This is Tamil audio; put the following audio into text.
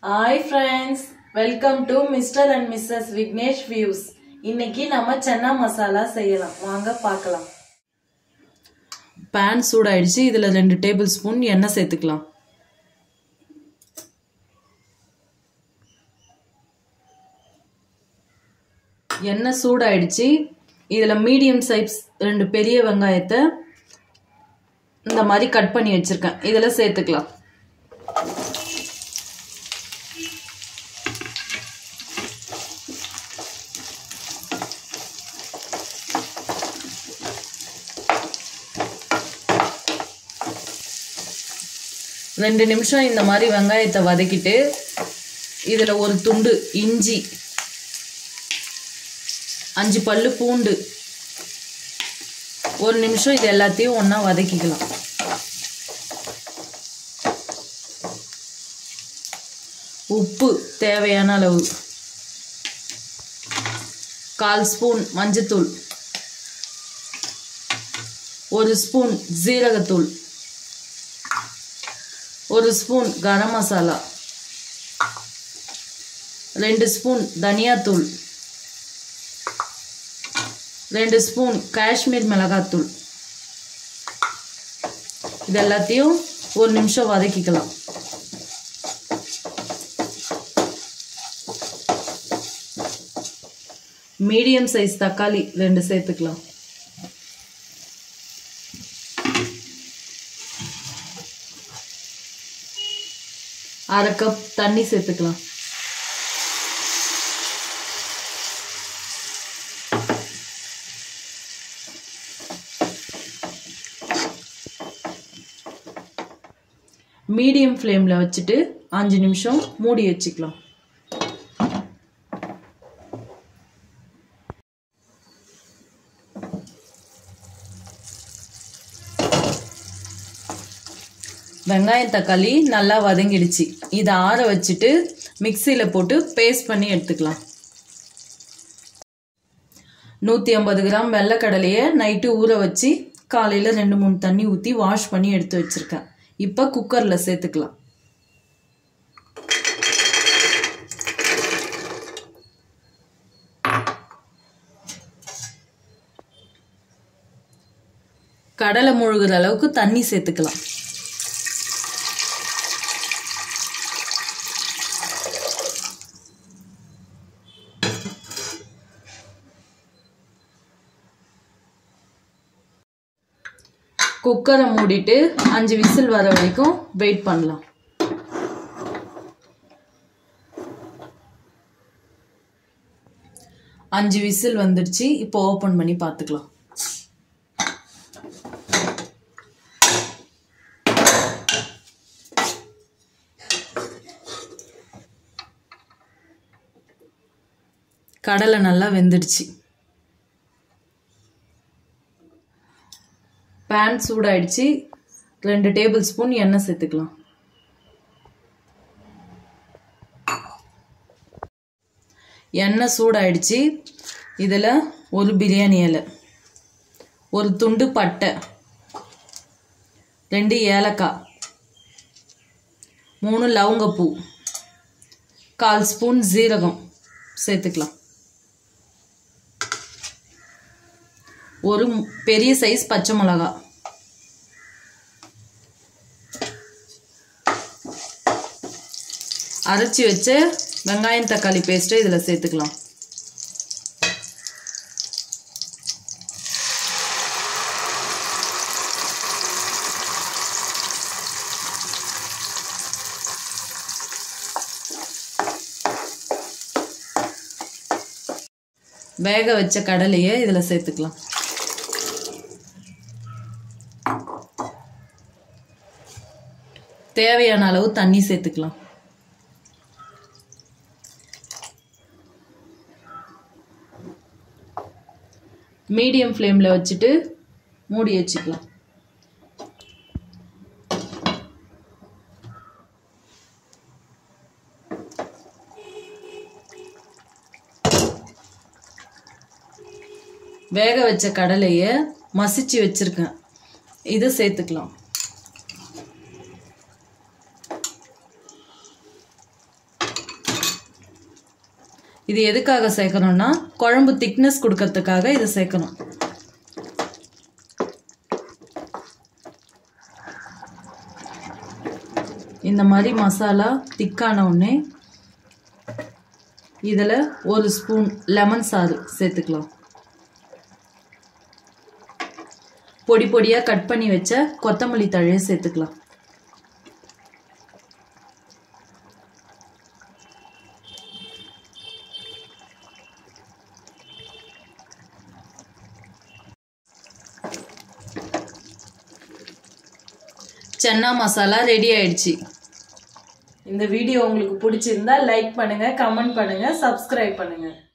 hi friends welcome to mister and missus Vignesh views இன்னைக்கு நம்ம சன்னா மசாலா செய்யலாம் வாங்க பார்க்கலாம் பேன் சூடாயிடுச்சு இதில் ரெண்டு டேபிள் ஸ்பூன் எண்ணெய் சேர்த்துக்கலாம் எண்ணெய் சூடாயிடுச்சு இதில் மீடியம் சைஸ் ரெண்டு பெரிய வெங்காயத்தை இந்த மாதிரி கட் பண்ணி வச்சுருக்கேன் இதில் சேர்த்துக்கலாம் ரெண்டு நிமிஷம் இந்த மாதிரி வெங்காயத்தை வதக்கிட்டு இதில் ஒரு துண்டு இஞ்சி அஞ்சு பல்லு பூண்டு ஒரு நிமிஷம் இது எல்லாத்தையும் ஒன்றா வதக்கிக்கலாம் உப்பு தேவையான அளவு கால் ஸ்பூன் மஞ்சத்தூள் ஒரு ஸ்பூன் ஜீரகத்தூள் ஒரு ஸ்பூன் கரம் மசாலா ரெண்டு ஸ்பூன் தனியாத்தூள் ரெண்டு ஸ்பூன் காஷ்மீர் மிளகாத்தூள் இது எல்லாத்தையும் ஒரு நிமிஷம் வதக்கிக்கலாம் மீடியம் சைஸ் தக்காளி ரெண்டு சேர்த்துக்கலாம் அரை கப் தண்ணி சேர்த்துக்கலாம் மீடியம் ஃப்ளேமில் வச்சுட்டு அஞ்சு நிமிஷம் மூடி வச்சுக்கலாம் வெங்காயம் தக்காளி நல்லா வதங்கிடுச்சு இதை ஆற வச்சுட்டு மிக்சியில் போட்டு பேஸ்ட் பண்ணி எடுத்துக்கலாம் நூற்றி ஐம்பது கிராம் வெள்ளைக்கடலையை நைட்டு ஊற வச்சு காலையில் ரெண்டு மூணு தண்ணி ஊற்றி வாஷ் பண்ணி எடுத்து வச்சுருக்கேன் இப்போ குக்கரில் சேர்த்துக்கலாம் கடலை முழுகிற அளவுக்கு தண்ணி சேர்த்துக்கலாம் குக்கரை மூடிட்டு அஞ்சு விசில் வர வரைக்கும் வெயிட் பண்ணலாம் அஞ்சு விசில் வந்துடுச்சு இப்போ ஓப்பன் பண்ணி பார்த்துக்கலாம் கடலை நல்லா வெந்துடுச்சு பேன் சூடாயிடுச்சு ரெண்டு டேபிள் ஸ்பூன் எண்ணெய் சேர்த்துக்கலாம் எண்ணெய் சூடாயிடுச்சு இதில் ஒரு பிரியாணி இலை ஒரு துண்டு பட்டை ரெண்டு ஏலக்காய் மூணு லவங்கப்பூ கால் ஸ்பூன் ஜீரகம் சேர்த்துக்கலாம் ஒரு பெரிய சைஸ் பச்சை மிளகா அரைச்சி வச்ச வெங்காயம் தக்காளி பேஸ்ட்டை இதில் சேர்த்துக்கலாம் வேக வச்ச கடலையை இதில் சேர்த்துக்கலாம் தேவையான அளவு தண்ணி சேர்த்துக்கலாம் மீடியம் ஃப்ளேமில் வச்சுட்டு மூடி வச்சுக்கலாம் வேக வச்ச கடலையை மசிச்சு வச்சுருக்கேன் இதை சேர்த்துக்கலாம் இது எதுக்காக சேர்க்கணும்னா குழம்பு திக்னஸ் கொடுக்கறதுக்காக இதை சேர்க்கணும் இந்த மாதிரி மசாலா திக்கான உடனே இதில் ஒரு ஸ்பூன் லெமன் சாறு சேர்த்துக்கலாம் பொடி பொடியாக கட் பண்ணி வச்ச கொத்தமல்லி தழையை சேர்த்துக்கலாம் சன்னா மசாலா ரெடி ஆயிடுச்சு இந்த வீடியோ உங்களுக்கு பிடிச்சிருந்தா லைக் பண்ணுங்க கமெண்ட் பண்ணுங்க சப்ஸ்கிரைப் பண்ணுங்க